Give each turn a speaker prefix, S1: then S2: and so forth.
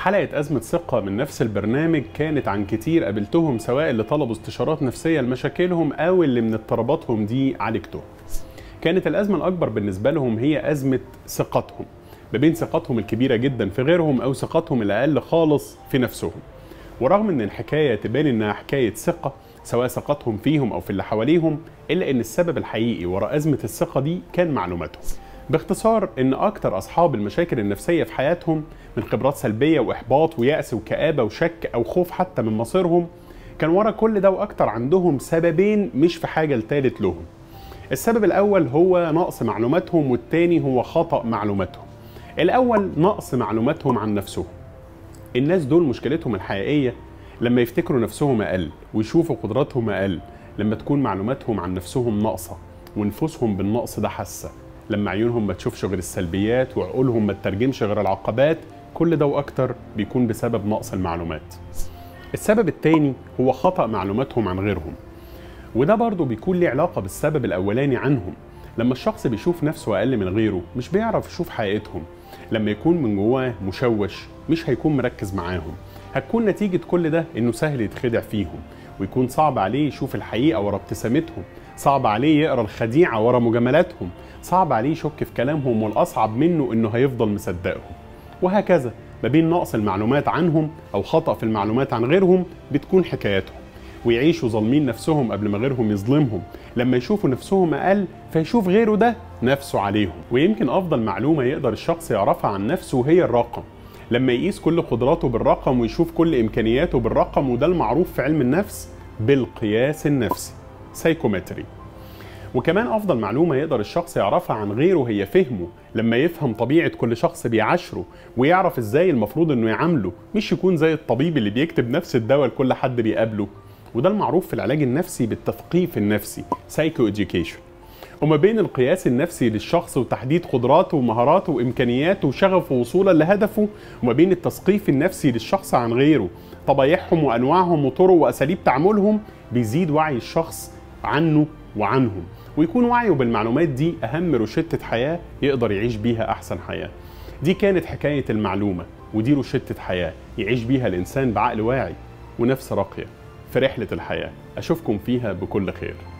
S1: حلقة أزمة ثقة من نفس البرنامج كانت عن كتير قابلتهم سواء اللي طلبوا استشارات نفسية لمشاكلهم أو اللي من اضطراباتهم دي عالجتهم كانت الأزمة الأكبر بالنسبة لهم هي أزمة ثقتهم ما بين ثقتهم الكبيرة جدا في غيرهم أو ثقتهم الأقل خالص في نفسهم ورغم ان الحكايه تبان انها حكايه ثقه سواء ثقتهم فيهم او في اللي حواليهم الا ان السبب الحقيقي وراء ازمه الثقه دي كان معلوماتهم باختصار ان اكتر اصحاب المشاكل النفسيه في حياتهم من خبرات سلبيه واحباط ويأس وكآبه وشك او خوف حتى من مصيرهم كان ورا كل ده واكتر عندهم سببين مش في حاجه لتالت لهم السبب الاول هو نقص معلوماتهم والتاني هو خطأ معلوماتهم الاول نقص معلوماتهم عن نفسهم الناس دول مشكلتهم الحقيقيه لما يفتكروا نفسهم اقل ويشوفوا قدراتهم اقل لما تكون معلوماتهم عن نفسهم ناقصه ونفوسهم بالنقص ده حاسه لما عيونهم ما تشوفش غير السلبيات وعقولهم ما تترجمش غير العقبات كل ده واكتر بيكون بسبب نقص المعلومات السبب التاني هو خطأ معلوماتهم عن غيرهم وده برضه بيكون ليه علاقة بالسبب الأولاني عنهم لما الشخص بيشوف نفسه أقل من غيره مش بيعرف يشوف حقيقتهم لما يكون من جواه مشوش مش هيكون مركز معاهم هتكون نتيجة كل ده إنه سهل يتخدع فيهم ويكون صعب عليه يشوف الحقيقة ورا ابتسامتهم صعب عليه يقرا الخديعة ورا مجاملاتهم صعب عليه يشك في كلامهم والأصعب منه إنه هيفضل مصدقهم وهكذا ما بين نقص المعلومات عنهم أو خطأ في المعلومات عن غيرهم بتكون حكاياتهم ويعيشوا ظالمين نفسهم قبل ما غيرهم يظلمهم لما يشوفوا نفسهم أقل فيشوف غيره ده نفسه عليهم ويمكن أفضل معلومة يقدر الشخص يعرفها عن نفسه هي الرقم لما يقيس كل قدراته بالرقم ويشوف كل إمكانياته بالرقم وده المعروف في علم النفس بالقياس النفسي سايكومتري وكمان افضل معلومه يقدر الشخص يعرفها عن غيره هي فهمه لما يفهم طبيعه كل شخص بيعاشره ويعرف ازاي المفروض انه يعامله مش يكون زي الطبيب اللي بيكتب نفس الدواء لكل حد بيقابله وده المعروف في العلاج النفسي بالتثقيف النفسي سايكو اديوكيشن وما بين القياس النفسي للشخص وتحديد قدراته ومهاراته وامكانياته وشغفه وصولا لهدفه وما بين التثقيف النفسي للشخص عن غيره طبايعهم وانواعهم وطرق واساليب تعاملهم بيزيد وعي الشخص عنه وعنهم ويكون وعيه بالمعلومات دي اهم روشتة حياة يقدر يعيش بيها احسن حياة دي كانت حكاية المعلومة ودي روشتة حياة يعيش بيها الانسان بعقل واعي ونفس راقية في رحلة الحياة اشوفكم فيها بكل خير